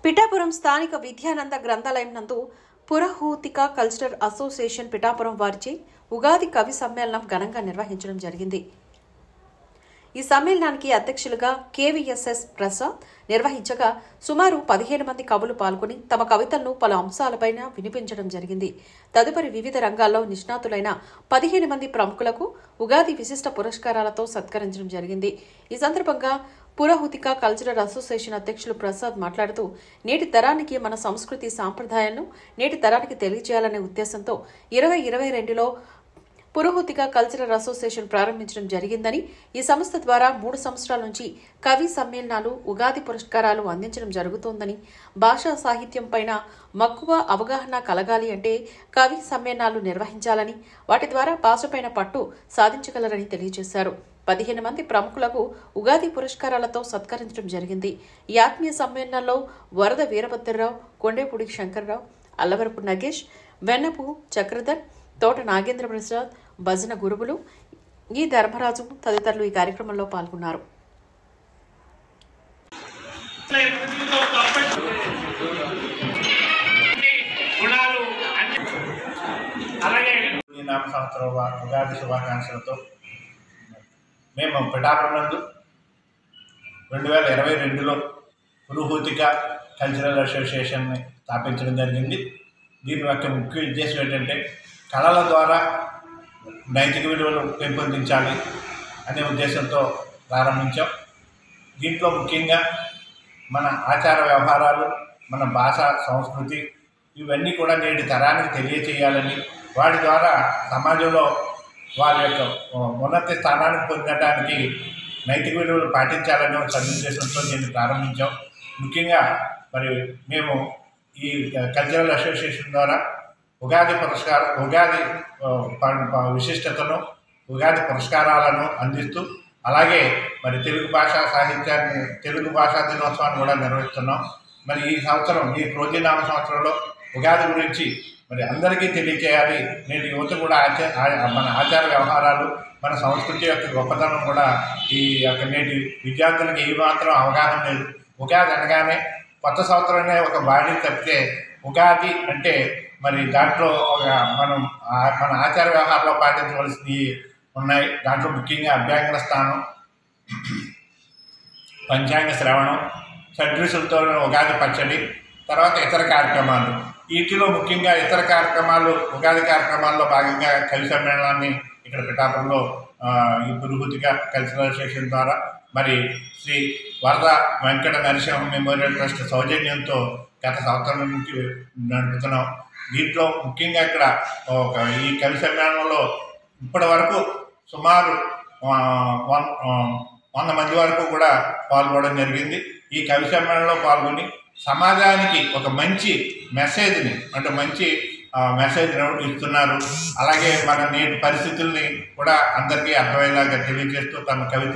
పిఠాపురం స్థానిక విద్యానంద గ్రంథాలయం నందు పురహూతిక కల్చరల్ అసోసియేషన్ పిఠాపురం వారిచే ఉగాది కవి సమ్మేళనం ఘనంగా నిర్వహించడం జరిగింది ఈ సమ్మేళనానికి అధ్యక్షులుగా కేవీఎస్ఎస్ ప్రసాద్ నిర్వహించగా సుమారు పదిహేను మంది కవులు పాల్గొని తమ కవితలను పలు అంశాలపైన వినిపించడం జరిగింది తదుపరి వివిధ రంగాల్లో నిష్ణాతులైన పదిహేను మంది ప్రముఖులకు ఉగాది విశిష్ట పురస్కారాలతో సత్కరించడం జరిగింది ఈ సందర్భంగా పురహుతిక కల్చరల్ అసోసియేషన్ అధ్యక్షులు ప్రసాద్ మాట్లాడుతూ నేటి తరానికి మన సంస్కృతి సాంప్రదాయాలను నేటి తరానికి తెలియజేయాలనే ఉద్దేశంతో ఇరవై ఇరవై రెండులో పురోహుతిగా కల్చరల్ అసోసియేషన్ ప్రారంభించడం జరిగిందని ఈ సంస్థ ద్వారా మూడు సంవత్సరాల నుంచి కవి సమ్మేళనాలు ఉగాది పురస్కారాలు అందించడం జరుగుతోందని భాషా సాహిత్యం పైన మక్కువ అవగాహన కలగాలి అంటే కవి సమ్మేళనాలు నిర్వహించాలని వాటి ద్వారా భాషపైన పట్టు సాధించగలరని తెలియజేశారు పదిహేను మంది ప్రముఖులకు ఉగాది పురస్కారాలతో సత్కరించడం జరిగింది ఈ ఆత్మీయ సమ్మేళనంలో వరద వీరభద్రరావు కొండేపూడి శంకర్రావు అల్లవరపు నగేష్ వెన్నపు చక్రధర్ తోట నాగేంద్ర ప్రసాద్ భజన గురువులు ఈ ధర్మరాజు తదితరులు ఈ కార్యక్రమంలో పాల్గొన్నారు గుణాలు అన్ని అలాగే ఈ నామ సంవత్సరం వా- ఉగాది శుభాకాంక్షలతో మేము పిఠాపురం నందు రెండు వేల ఇరవై రెండులో పురుహూతిక కల్చరల్ అసోసియేషన్ని స్థాపించడం జరిగింది దీని యొక్క ముఖ్య ఉద్దేశం ఏంటంటే కళల ద్వారా నైతిక విలువలు పెంపొందించాలి అనే ఉద్దేశంతో ప్రారంభించాం దీంట్లో ముఖ్యంగా మన ఆచార వ్యవహారాలు మన భాష సంస్కృతి ఇవన్నీ కూడా నేటి తరానికి తెలియచేయాలని వాటి ద్వారా సమాజంలో వారి యొక్క ఆ, ఉన్నత స్థానానికి పొందడానికి నైతిక విలువలు పాటించాలనే ఒక సదుద్దేశంతో దీన్ని ప్రారంభించాం ముఖ్యంగా మరి మేము ఈ కల్చరల్ అసోసియేషన్ ద్వారా ఉగాది పురస్కారం ఉగాది ఆ, ప- ప- విశిష్టతను ఉగాది పురస్కారాలను అందిస్తూ అలాగే మరి తెలుగు భాషా సాహిత్యాన్ని తెలుగు భాషా దినోత్సవాన్ని కూడా నిర్వహిస్తున్నాం మరి ఈ సంవత్సరం ఈ క్రోధినామ సంవత్సరంలో ఉగాది గురించి మరి అందరికీ తెలియచేయాలి నేటి యువత కూడా ఆచా ఆ- మన ఆచార వ్యవహారాలు మన సంస్కృతి యొక్క గొప్పతనం కూడా ఈ యొక్క నేటి విద్యార్థులకు ఏమాత్రం అవగాహన లేదు ఉగాది అనగానే కొత్త సంవత్సరమే ఒక బాడీ తప్పితే ఉగాది అంటే మరి దాంట్లో ఒక మనం ఆ- మన ఆచార వ్యవహారంలో పాటించవలసినవి ఉన్నాయి దాంట్లో ముఖ్యంగా అభ్యంగన స్థానం పంచాంగ శ్రవణం షడ్రుసులతో ఉగాది పచ్చడి తర్వాత ఇతర కార్యక్రమాలు వీటిలో ముఖ్యంగా ఇతర కార్యక్రమాలు ఉగాది కార్యక్రమాల్లో భాగంగా కవి సమ్మేళనాన్ని ఇక్కడ పిఠాపురంలో ఆ, ఈ పురుహుతిగా కల్చరల్ అసోసియేషన్ ద్వారా మరి శ్రీ వరద వెంకట నరసింహ మెమోరియల్ ట్రస్ట్ సౌజన్యంతో గత సంవత్సరం నుంచి నడుపుతున్నాం దీంట్లో ముఖ్యంగా ఇక్కడ ఒక ఈ కవి సమ్మేళనంలో ఇప్పటి వరకు సుమారు ఆ, వన్ ఆ, వంద మంది వరకు కూడా పాల్గొనడం జరిగింది ఈ కవి సమ్మేళనంలో పాల్గొని సమాజానికి ఒక మంచి మెసేజ్ని అంటే మంచి ఆ, మెసేజ్ ఇస్తున్నారు అలాగే మన నేటి పరిస్థితుల్ని కూడా అందరికీ అర్థమయ్యేలాగా తెలియజేస్తూ తమ కవిత